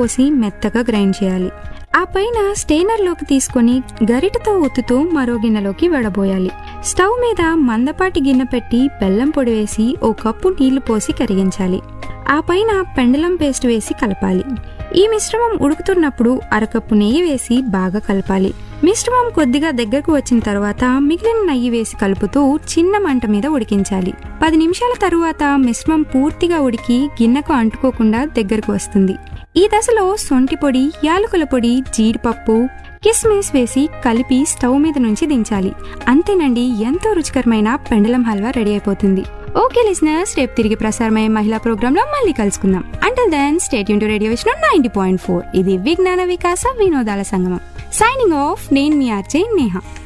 పోసి మెత్తగా గ్రైండ్ చేయాలి ఆ పైన స్టెయినర్లోకి తీసుకొని గరిటతో ఒత్తుతూ మరో గిన్నెలోకి వడబోయాలి స్టవ్ మీద మందపాటి గిన్నె పెట్టి బెల్లం పొడి వేసి ఓ కప్పు నీళ్లు పోసి కరిగించాలి ఆ పైన పెండలం పేస్ట్ వేసి కలపాలి ఈ మిశ్రమం ఉడుకుతున్నప్పుడు అరకప్పు నెయ్యి వేసి బాగా కలపాలి మిశ్రమం కొద్దిగా దగ్గరకు వచ్చిన తర్వాత మిగిలిన నెయ్యి వేసి కలుపుతూ చిన్న మంట మీద ఉడికించాలి పది నిమిషాల తరువాత మిశ్రమం పూర్తిగా ఉడికి గిన్నెకు అంటుకోకుండా దగ్గరకు వస్తుంది ఈ దశలో సొంటి పొడి యాలకుల పొడి జీడిపప్పు కిస్మిస్ వేసి కలిపి స్టవ్ మీద నుంచి దించాలి అంతేనండి ఎంతో రుచికరమైన పెండలం హల్వా రెడీ అయిపోతుంది ఓకే లిసినర్స్ రేపు తిరిగి ప్రసారమయ్యే మహిళా ప్రోగ్రామ్ లో మళ్ళీ కలుసుకుందాం అంటల్ దెన్ స్టేట్ యూన్ to radio Vishnu ninety point four ఇది విజ్ఞాన వికాస వినోదాల సంగమం సైనింగ్ ఆఫ్ నేను మీ ఆర్జే నేహా